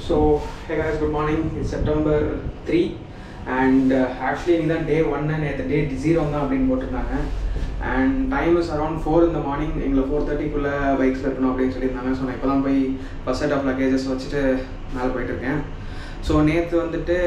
So hey guys good morning it's September three and actually இன்னைக்கு தான் டே ஒன்னு நேற்று டே ஜீரோ தான் அப்படின்னு போட்டிருந்தாங்க and time is around four இந்த மார்னிங் எங்களை ஃபோர் தேர்ட்டிக்குள்ளே பைக்ஸில் இருக்கணும் அப்படின்னு சொல்லியிருந்தாங்க ஸோ நான் இப்போ தான் போய் ஃபஸ்ட் செட் ஆஃப் லக்கேஜஸ் வச்சுட்டு மேலே போயிட்டுருக்கேன் ஸோ நேற்று வந்துட்டு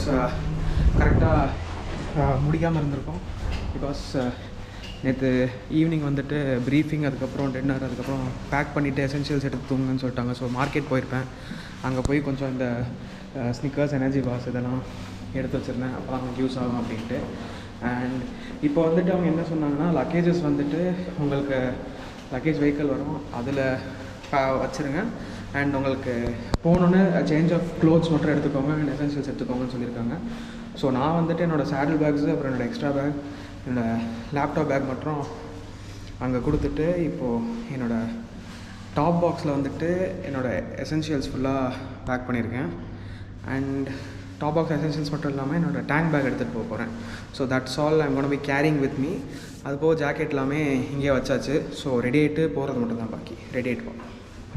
கரெக்டாக முடிக்காமல் இருந்திருக்கோம் பிகாஸ் நேற்று ஈவினிங் வந்துட்டு ப்ரீஃபிங் அதுக்கப்புறம் டின்னர் அதுக்கப்புறம் பேக் பண்ணிவிட்டு எசென்ஷியல்ஸ் எடுத்து தூங்குன்னு சொல்லிட்டாங்க ஸோ மார்க்கெட் போயிருப்பேன் அங்கே போய் கொஞ்சம் இந்த ஸ்னிக்கர்ஸ் எனர்ஜி பாஸ் இதெல்லாம் எடுத்து வச்சுருந்தேன் அப்போ தான் யூஸ் ஆகும் அப்படின்ட்டு அண்ட் இப்போ வந்துட்டு அவங்க என்ன சொன்னாங்கன்னா லக்கேஜஸ் வந்துட்டு உங்களுக்கு லக்கேஜ் வெஹிக்கிள் வரும் அதில் வச்சுருங்க அண்ட் உங்களுக்கு போகணுன்னு சேஞ்ச் ஆஃப் க்ளோத்ஸ் மட்டும் எடுத்துக்கோங்க அண்ட் எசென்ஷியல்ஸ் எடுத்துக்கோங்கன்னு சொல்லியிருக்காங்க ஸோ நான் வந்துட்டு என்னோடய சேடில் பேக்ஸு அப்புறம் என்னோடய எக்ஸ்ட்ரா பேக் என்னோடய லேப்டாப் பேக் மட்டும் அங்கே கொடுத்துட்டு இப்போது என்னோடய டாப் பாக்ஸில் வந்துட்டு என்னோடய எசென்ஷியல்ஸ் ஃபுல்லாக பேக் பண்ணியிருக்கேன் அண்ட் டாப் பாக்ஸ் எசென்ஷியல்ஸ் மட்டும் இல்லாமல் என்னோடய டேங்க் பேக் எடுத்துகிட்டு போக போகிறேன் so that's all I'm gonna be carrying with me அது போக ஜாக்கெட் எல்லாமே இங்கேயே வச்சாச்சு ஸோ ரெடி ஆகிட்டு போகிறது மட்டும் தான் பாக்கி ரெடி ஆகிட்டு போகணும்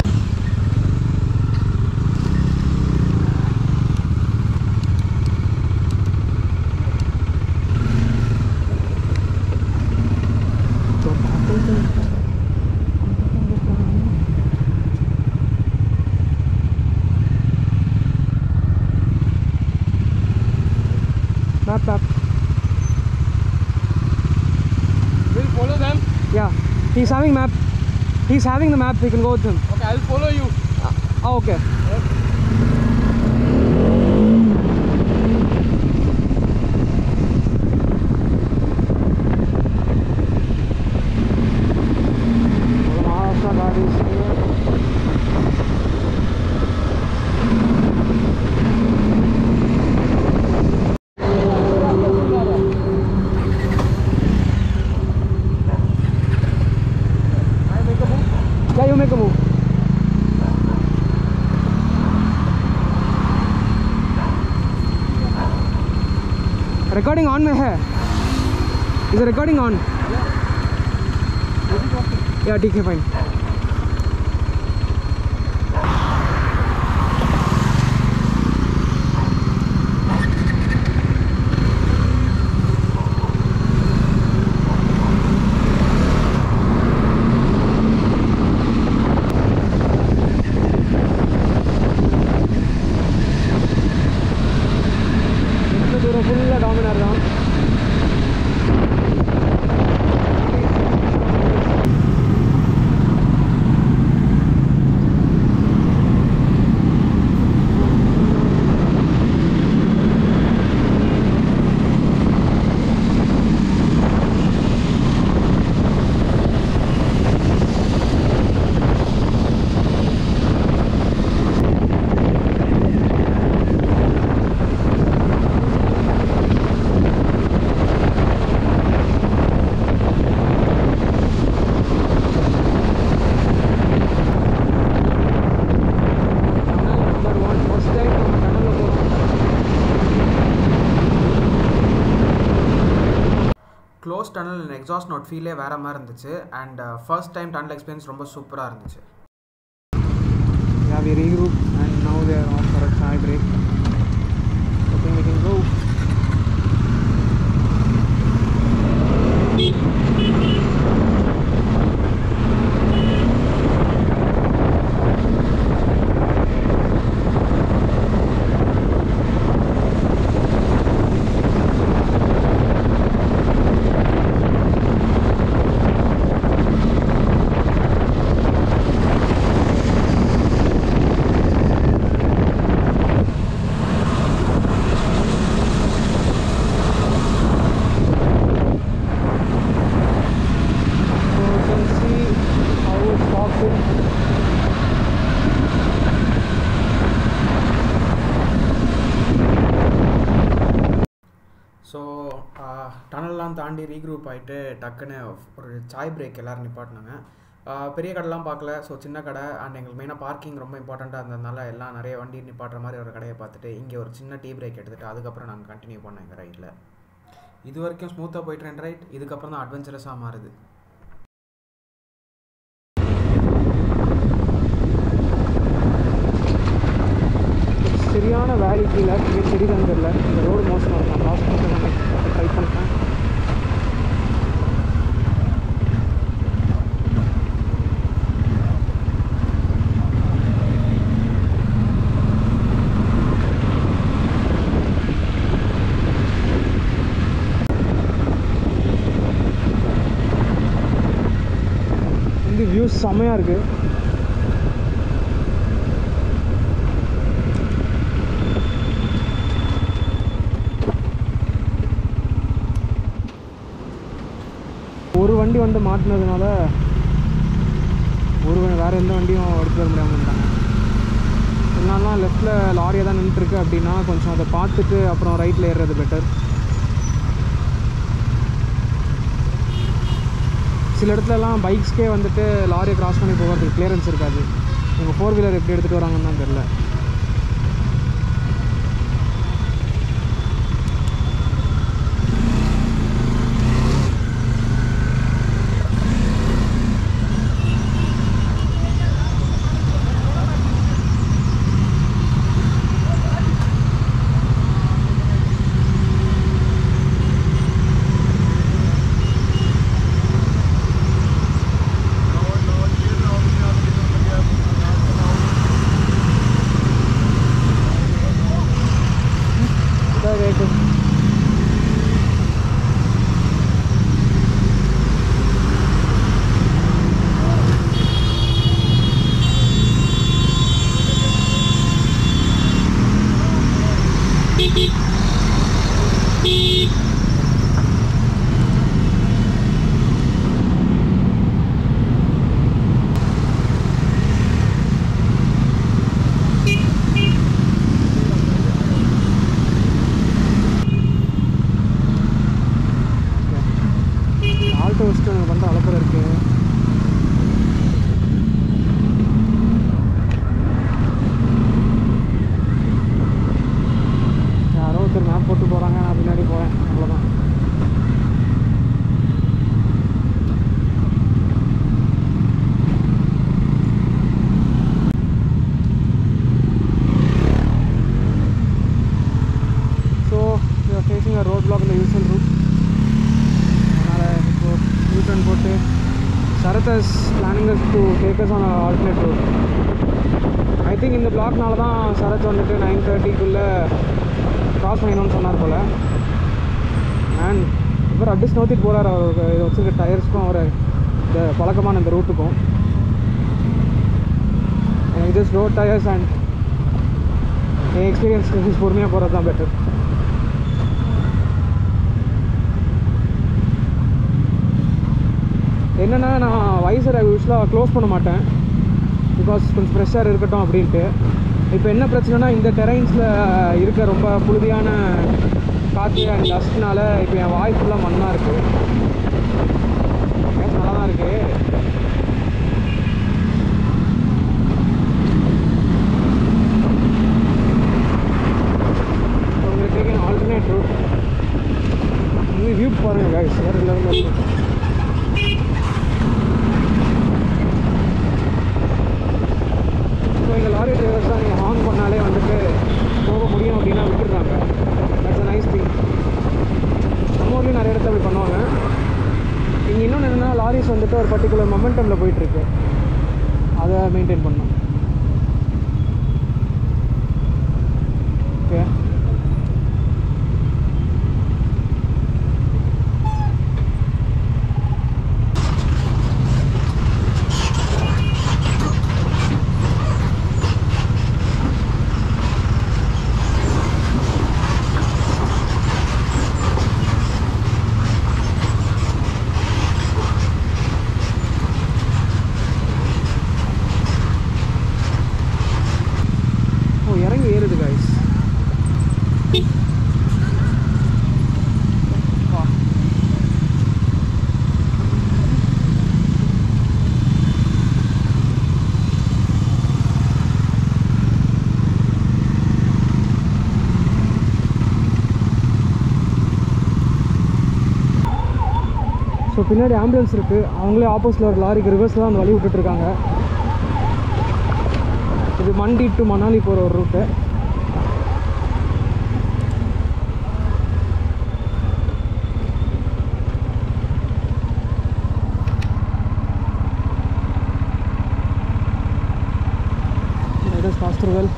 Map, map. We'll follow them. Yeah, he's having map. He's having the map. We can go with him. Okay, I'll follow you. Oh, okay. Maharashtra गाड़ी से Yeah, you make a move. Recording on में है Is the recording on? Yeah, ठीक है fine. இந்த தூரம் ஃபுல்லாக டாமினார் தான் நம்பர் ஒன் ஃபர்ஸ்ட் டைம் நம்ம கடலில் போகிறோம் க்ளோஸ் டனல் எக்ஸாஸ்ட் நோட் ஃபீலே வேறு மாதிரி இருந்துச்சு and first time tunnel experience ரொம்ப சூப்பராக இருந்துச்சு Yeah, we regroup and now they are off for a chai break. I think we can go. So you can see how it's fogged in. So டனல்லாம் தாண்டி regroup ஆகிட்டு டக்குன்னு ஒரு Sai break எல்லோரும் நிப்பாட்டினாங்க ஆஹ் பெரிய கடைலாம் பார்க்கல ஸோ சின்ன கடை அண்ட் எங்களுக்கு மெயினாக பார்க்கிங் ரொம்ப இம்பார்ட்டண்ட்டாக இருந்ததுனால எல்லாம் நிறைய வண்டி நிப்பாட்டுற மாதிரி ஒரு கடையை பார்த்துட்டு இங்கே ஒரு சின்ன டீ பிரேக் எடுத்துகிட்டு அதுக்கப்புறம் நாங்கள் கண்டினியூ பண்ணோம் எங்கள் ரைடில் இது வரைக்கும் ஸ்மூத்தாக போயிட்டு ரைட் இதுக்கப்புறம் தான் அட்வென்ச்சரஸாக மாறுது சரியான வேலி கீழே இங்கே தெரியுதான்னு தெரியல இந்த ரோடு மோசமாக இருக்கும் லாஸ்ட் பண்ணிட்டு ட்ரை பண்ணிட்டேன் இந்த வியூஸ் செம்மையாக இருக்குது ஒரு வண்டி வந்து மாட்டினதுனால ஒரு வ- வேற எந்த வண்டியும் எடுத்து வர முடியாமல் இருந்தாங்க இதனாலாம் லெஃப்ட்டில் லாரியாக தான் நின்றுட்டுருக்கு அப்படின்னா கொஞ்சம் அதை பார்த்துட்டு அப்புறம் ரைட்டில் ஏறுறது பெட்டர் சில இடத்துலலாம் பைக்ஸ்க்கே வந்துட்டு லாரியை கிராஸ் பண்ணி போகிறதுக்கு கிளியரன்ஸ் இருக்காது இவங்க ஃபோர் வீலர் எப்படி எடுத்துகிட்டு வராங்கன்னு தான் தெரில இதான் ரேட்டு ஆல்டோ வச்சுட்டு எனக்கு பண்ணுற அலப்பறை இருக்கு யாரோ ஒருத்தர் மேப் போட்டு போகிறாங்க நான் பின்னாடி போகிறேன் அவ்வளோதான் so facing a road block இந்த யூஸ்வல் ரூட் அதனால் இப்போ யூட்டன் போட்டு Sarath planning to take us on alternate road I think இந்த பிளாக்னால தான் சரத் வந்துட்டு நைன் தேர்ட்டிக்குள்ளே கிராஸ் பண்ணிடணும்னு சொன்னார் போல் அண்ட் இவர் அட்ஜஸ்ட் நோத்திட்டு போகிறார் அவருக்கு இது வச்சுருக்க டயர்ஸ்க்கும் அவர் இந்த பழக்கமான இந்த ரூட்டுக்கும் எனக்கு ஜஸ்ட் ரோட் டயர்ஸ் அண்ட் என் எக்ஸ்பீரியன்ஸ் பொறுமையாக போகிறது தான் பெட்டர் என்னென்னா நான் வைசரை யூஸ்வலாக க்ளோஸ் பண்ண மாட்டேன் பிகாஸ் கொஞ்சம் ப்ரெஷர் இருக்கட்டும் அப்படின்ட்டு இப்போ என்ன பிரச்சனைனா இந்த டெரைன்ஸில் இருக்க ரொம்ப புழுதியான காற்று அண்ட் டஸ்ட்னால இப்போ என் வாய் ஃபுல்லாக மண்ணாக இருக்குது நல்லா தான் இருக்குது உங்களுக்கு டேக்கன் ஆல்டர்னேட் ரூட் இங்கே வியூ பாருங்கள் guys வேறு லெவலில் இருக்கும் ஸோ இந்த லாரி டிரைவர்ஸ் தான் நீங்கள் ஹார்ன் பண்ணாலே வந்துட்டு போக முடியும் அப்படின்னா விட்டுடுறாங்க தட்ஸ் அ நைஸ் திங் நம்ம ஊர்லேயும் நிறைய இடத்துல அப்படி பண்ணுவாங்க இங்கே இன்னொன்று என்னென்னா லாரிஸ் வந்துட்டு ஒரு பர்டிகுலர் மொமெண்டமில் போயிட்டுருக்கு அதை மெயின்டைன் பண்ணணும் ஓகே ஓ இறங்கி ஏறுது காய்ஸ் ஸோ பின்னாடி ஆம்புலன்ஸ் இருக்குது அவங்களே ஆப்போசிட்டில் ஒரு லாரிக்கு ரிவர்ஸில் தான் அந்த வழி விட்டுட்ருக்காங்க இது மண்டி டு மணாலி போகிற ஒரு route has passed through well.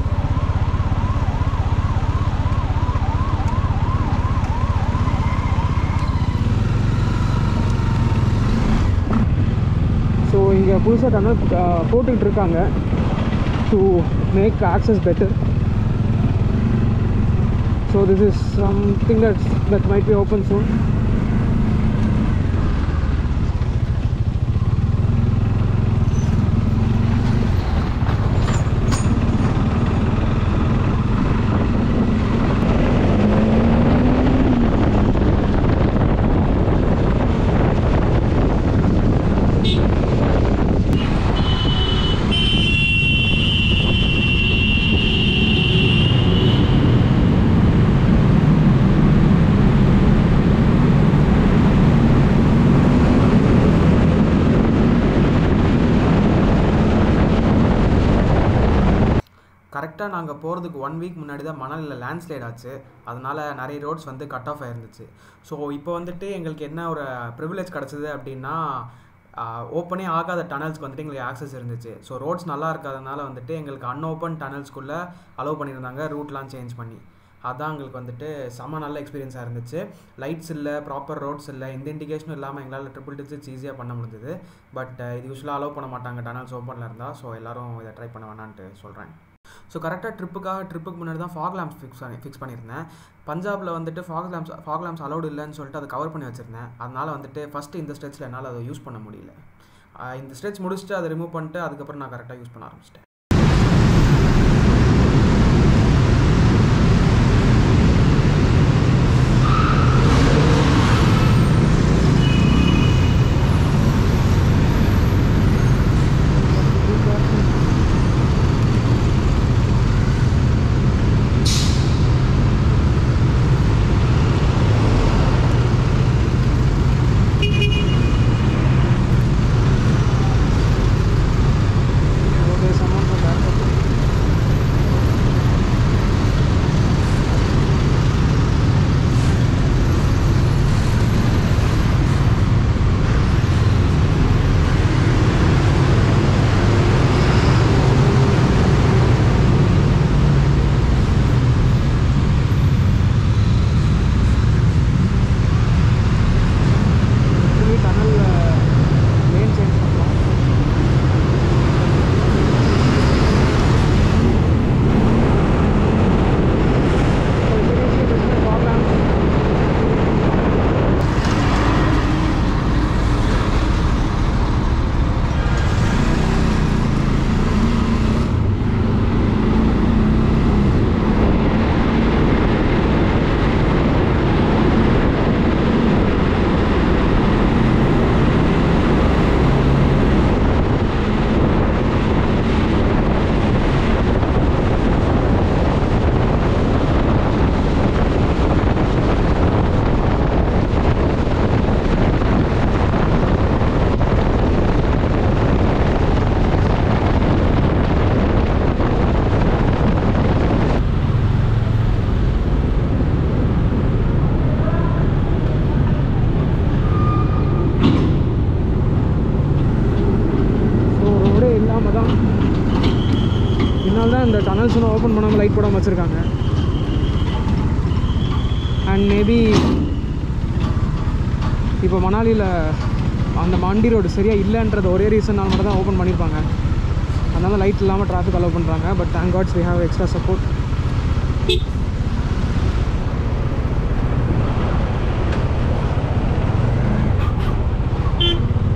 So இங்கே புதுசாக டனல் போட்டுக்கிட்டு இருக்காங்க to make access better so this is something that that might be open soon கரெக்டாக நாங்கள் போகிறதுக்கு ஒன் வீக் முன்னாடி தான் மணலில் லேண்ட்ஸ்லைட் ஆச்சு அதனால் நிறைய ரோட்ஸ் வந்து கட் ஆஃப் ஆயிருந்துச்சு ஸோ இப்போ வந்துட்டு எங்களுக்கு என்ன ஒரு ப்ரிவிலேஜ் கிடச்சிது அப்படின்னா ஓப்பனே ஆகாத டனல்ஸ்க்கு வந்துட்டு எங்களுக்கு ஆக்சஸ் இருந்துச்சு ஸோ ரோட்ஸ் நல்லா இருக்காதனால வந்துட்டு எங்களுக்கு அன்ஓப்பன் டனல்ஸ்குள்ளே அலோவ் பண்ணியிருந்தாங்க ரூட்லாம் சேஞ்ச் பண்ணி அதான் எங்களுக்கு வந்துட்டு செம நல்ல எக்ஸ்பீரியன்ஸாக இருந்துச்சு லைட்ஸ் இல்லை ப்ராப்பர் ரோட்ஸ் இல்லை எந்த இண்டிகேஷனும் இல்லாமல் எங்களால் ட்ரிபிள் டிஜிட்ஸ் ஈஸியாக பண்ண முடிஞ்சது பட் இது யூஸ்வலாக அலோவ் பண்ண மாட்டாங்க டனல்ஸ் ஓப்பனில் இருந்தால் ஸோ எல்லோரும் இதை ட்ரை பண்ண வேணான்ட்டு சொல்கிறேன் ஸோ கரெக்டாக ட்ரிப்புக்காக ட்ரிப்புக்கு முன்னாடி தான் ஃபாக் லேம்ப்ஸ் ஃபிக்ஸ் பண்ணி ஃபிக்ஸ் பண்ணியிருந்தேன் பஞ்சாபில் வந்துட்டு fog lamps fog lamps allowed இல்லைன்னு சொல்லிட்டு அதை கவர் பண்ணி வச்சுருந்தேன் அதனால் வந்துட்டு ஃபஸ்ட்டு இந்த ஸ்ட்ரெச்சில் என்னால் அதை யூஸ் பண்ண முடியல ஆஹ் இந்த ஸ்ட்ரெச் முடிச்சுட்டு அதை ரிமூவ் பண்ணிட்டு அதுக்கப்புறம் நான் கரெக்டாக யூஸ் பண்ண ஆரம்பிச்சிட்டேன் Okay, someone from back up. Actually, tunnel uh, lane change பண்ணலாம் So you can see this is the fog lamp. So ரோடே இல்லாமல் தான் இதனால தான் இந்த டனல்ஸ் ஒன்றும் ஓப்பன் பண்ணாமல் லைட் போடாமல் வச்சுருக்காங்க அண்ட் மேபி இப்போ மணாலியில் அந்த மண்டி ரோடு சரியாக இல்லைன்றது ஒரே ரீசனால் மட்டும் தான் ஓப்பன் பண்ணியிருப்பாங்க அதனால லைட் இல்லாமல் டிராஃபிக் அலோவ் பண்ணுறாங்க but thank gods we have extra support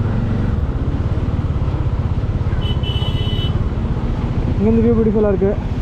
இங்கேருந்து வியூ பியூட்டிஃபுல்லாக இருக்குது